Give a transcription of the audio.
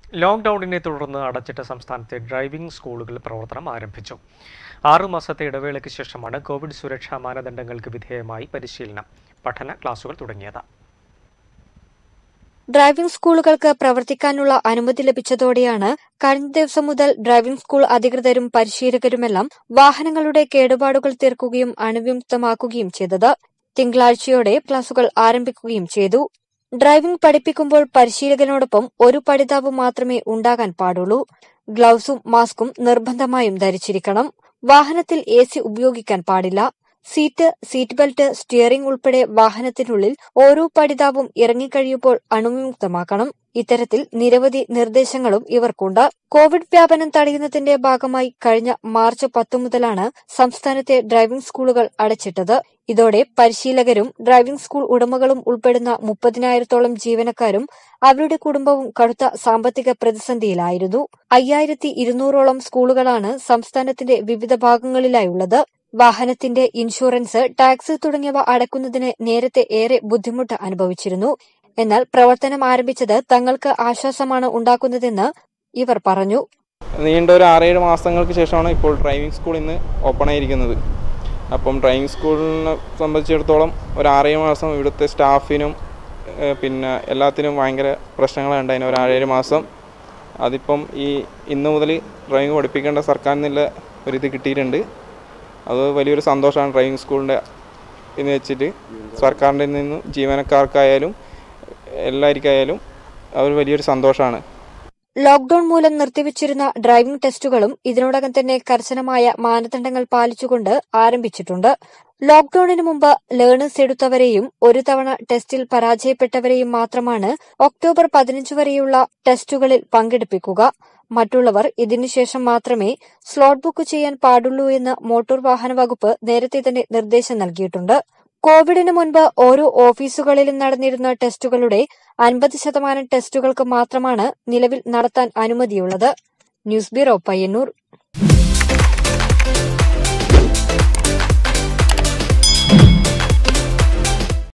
ലോക്ക്ഡൌണിനെ തുടർന്ന് അടച്ചിട്ട സംസ്ഥാനത്തെ ഡ്രൈവിംഗ് സ്കൂളുകൾ പ്രവർത്തനം ആരംഭിച്ചു ആറു മാസത്തെ ഇടവേളയ്ക്ക് ശേഷമാണ് കോവിഡ് സുരക്ഷാ മാനദണ്ഡങ്ങൾക്ക് വിധേയമായി പരിശീലനം പഠന ക്ലാസുകൾ തുടങ്ങിയത് ഡ്രൈവിംഗ് സ്കൂളുകൾക്ക് പ്രവർത്തിക്കാനുള്ള അനുമതി ലഭിച്ചതോടെയാണ് കഴിഞ്ഞ ദിവസം മുതൽ ഡ്രൈവിംഗ് സ്കൂൾ അധികൃതരും പരിശീലകരുമെല്ലാം വാഹനങ്ങളുടെ കേടുപാടുകൾ തീർക്കുകയും അണുവിമുക്തമാക്കുകയും ചെയ്തത് തിങ്കളാഴ്ചയോടെ ക്ലാസുകൾ ആരംഭിക്കുകയും ചെയ്തു ഡ്രൈവിംഗ് പഠിപ്പിക്കുമ്പോൾ പരിശീലകനോടൊപ്പം ഒരു പഠിതാവ് മാത്രമേ ഉണ്ടാകാൻ പാടുള്ളൂ ഗ്ലൗസും മാസ്കും നിർബന്ധമായും ധരിച്ചിരിക്കണം വാഹനത്തിൽ എ സി ഉപയോഗിക്കാൻ പാടില്ല സീറ്റ് സീറ്റ് ബെൽറ്റ് സ്റ്റിയറിംഗ് ഉൾപ്പെടെ വാഹനത്തിനുള്ളിൽ ഓരോ പഠിതാവും ഇറങ്ങിക്കഴിയുമ്പോൾ അണുവിമുക്തമാക്കണം ഇത്തരത്തിൽ നിരവധി നിർദ്ദേശങ്ങളും ഇവർക്കുണ്ട് കോവിഡ് വ്യാപനം തടയുന്നതിന്റെ ഭാഗമായി കഴിഞ്ഞ മാർച്ച് പത്ത് മുതലാണ് സംസ്ഥാനത്തെ ഡ്രൈവിംഗ് സ്കൂളുകൾ അടച്ചിട്ടത് ഇതോടെ പരിശീലകരും ഡ്രൈവിംഗ് സ്കൂൾ ഉടമകളും ഉൾപ്പെടുന്ന മുപ്പതിനായിരത്തോളം ജീവനക്കാരും അവരുടെ കുടുംബവും കടുത്ത സാമ്പത്തിക പ്രതിസന്ധിയിലായിരുന്നു അയ്യായിരത്തി ഇരുന്നൂറോളം സ്കൂളുകളാണ് സംസ്ഥാനത്തിന്റെ വിവിധ ഭാഗങ്ങളിലായുള്ളത് വാഹനത്തിന്റെ ഇൻഷുറൻസ് ടാക്സ് തുടങ്ങിയവ അടക്കുന്നതിന് നേരത്തെ ഏറെ ബുദ്ധിമുട്ട് അനുഭവിച്ചിരുന്നു എന്നാൽ പ്രവർത്തനം ആരംഭിച്ചത് തങ്ങൾക്ക് ആശ്വാസമാണ് ഉണ്ടാക്കുന്നതെന്ന് ഇവർ പറഞ്ഞു നീണ്ട ഒരു ആറേഴ് മാസങ്ങൾക്ക് ശേഷമാണ് ഇപ്പോൾ ഡ്രൈവിംഗ് സ്കൂൾ ഇന്ന് ഓപ്പൺ ആയിരിക്കുന്നത് അപ്പം ഡ്രൈവിംഗ് സ്കൂളിനെ സംബന്ധിച്ചിടത്തോളം ഒരു ആറേഴ് മാസം ഇവിടുത്തെ സ്റ്റാഫിനും ഏഹ് പിന്നെ എല്ലാത്തിനും ഭയങ്കര പ്രശ്നങ്ങളാണ് ഉണ്ടായിരുന്നു ഒരു ആറേഴ് മാസം അതിപ്പം ഈ ഇന്ന് മുതൽ ഡ്രൈവിംഗ് പഠിപ്പിക്കേണ്ട സർക്കാരിൽ നിന്നുള്ള ഒരിത് കിട്ടിയിട്ടുണ്ട് അത് വലിയൊരു സന്തോഷമാണ് ഡ്രൈവിംഗ് സ്കൂളിൻ്റെ എന്ന് വെച്ചിട്ട് സർക്കാരിൻ്റെ നിന്നും ജീവനക്കാർക്കായാലും എല്ലാവർക്കായാലും അത് വലിയൊരു സന്തോഷമാണ് ലോക്ഡൌൺ മൂലം നിർത്തിവച്ചിരുന്ന ഡ്രൈവിംഗ് ടെസ്റ്റുകളും ഇതിനോടകം തന്നെ കർശനമായ മാനദണ്ഡങ്ങൾ പാലിച്ചുകൊണ്ട് ആരംഭിച്ചിട്ടുണ്ട് ലോക്ഡൌണിന് മുമ്പ് ലേണേഴ്സ് എടുത്തവരെയും ഒരു തവണ ടെസ്റ്റിൽ പരാജയപ്പെട്ടവരെയും മാത്രമാണ് ഒക്ടോബർ പതിനഞ്ച് വരെയുള്ള ടെസ്റ്റുകളിൽ പങ്കെടുപ്പിക്കുക മറ്റുള്ളവർ ഇതിനുശേഷം മാത്രമേ സ്ലോട്ട് ബുക്ക് ചെയ്യാൻ പാടുള്ളൂ എന്ന് മോട്ടോർ വാഹന വകുപ്പ് നേരത്തെ തന്നെ നിർദ്ദേശം നൽകിയിട്ടുണ്ട് കോവിഡിന് മുൻപ് ഓരോ ഓഫീസുകളിലും നടന്നിരുന്ന ടെസ്റ്റുകളുടെ അൻപത് ശതമാനം ടെസ്റ്റുകൾക്ക് മാത്രമാണ് നിലവിൽ നടത്താൻ അനുമതിയുള്ളത് ന്യൂസ് ബ്യൂറോ പയ്യന്നൂർ